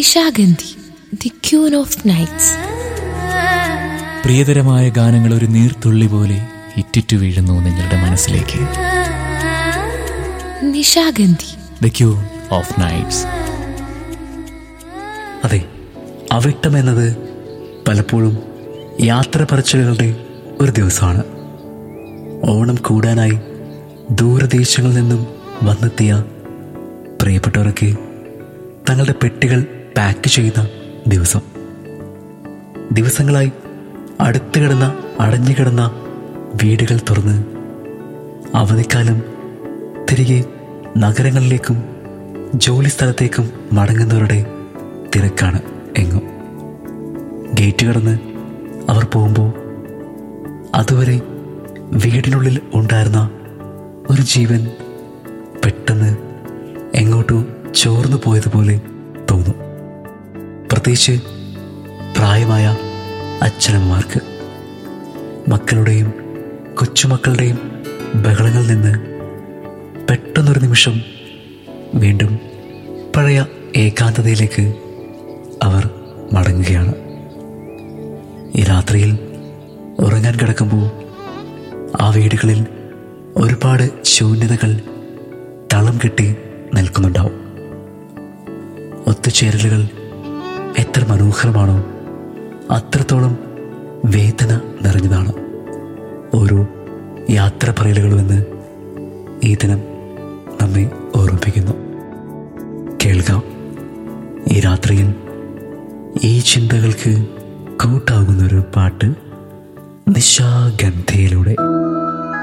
Nishagandhi the queen of nights പ്രിയതരമായ ഗാനങ്ങൾ ഒരു നീർത്തുള്ളി പോലെ ഇറ്റിറ്റു വീഴുന്നു നിങ്ങളുടെ മനസ്സിലേക്ക് Nishagandhi the queen of nights അതെ അവിട്ടം എന്നത് പലപ്പോഴും യാത്ര പറച്ചിലുകളുടെ ഒരു ദിവസമാണ് ഓണം കൂടാനായി ദൂരദേശങ്ങളിൽ നിന്നും വന്നെത്തിയ പ്രിയപ്പെട്ടവരൊക്കെ തങ്ങളുടെ പെട്ടികൾ പാക്ക് ചെയ്യുന്ന ദിവസം ദിവസങ്ങളായി അടുത്ത് കിടന്ന അടഞ്ഞു കിടന്ന വീടുകൾ തുറന്ന് അവധിക്കാലം തിരികെ നഗരങ്ങളിലേക്കും ജോലി സ്ഥലത്തേക്കും മടങ്ങുന്നവരുടെ തിരക്കാണ് എങ്ങും ഗേറ്റ് കടന്ന് അവർ പോകുമ്പോൾ അതുവരെ വീടിനുള്ളിൽ ഉണ്ടായിരുന്ന ഒരു ജീവൻ പെട്ടെന്ന് എങ്ങോട്ടോ ചോർന്നു പോയതുപോലെ തോന്നും പ്രത്യേകിച്ച് പ്രായമായ അച്ഛനമ്മമാർക്ക് മക്കളുടെയും കൊച്ചുമക്കളുടെയും ബഹളങ്ങളിൽ നിന്ന് പെട്ടെന്നൊരു നിമിഷം വീണ്ടും പഴയ ഏകാന്തതയിലേക്ക് അവർ മടങ്ങുകയാണ് ഈ രാത്രിയിൽ ഉറങ്ങാൻ കിടക്കുമ്പോൾ ആ വീടുകളിൽ ഒരുപാട് ശൂന്യതകൾ തളം കെട്ടി നിൽക്കുന്നുണ്ടാവും ഒത്തുചേരലുകൾ എത്ര മനോഹരമാണോ അത്രത്തോളം വേദന നിറഞ്ഞതാണ് ഓരോ യാത്ര പറയലുകളുമെന്ന് ഈ ദിനം നമ്മെ ഓർമ്മിപ്പിക്കുന്നു കേൾക്കാം ഈ രാത്രിയിൽ ഈ ചിന്തകൾക്ക് കൂട്ടാകുന്ന ഒരു പാട്ട് നിശാഗന്ധയിലൂടെ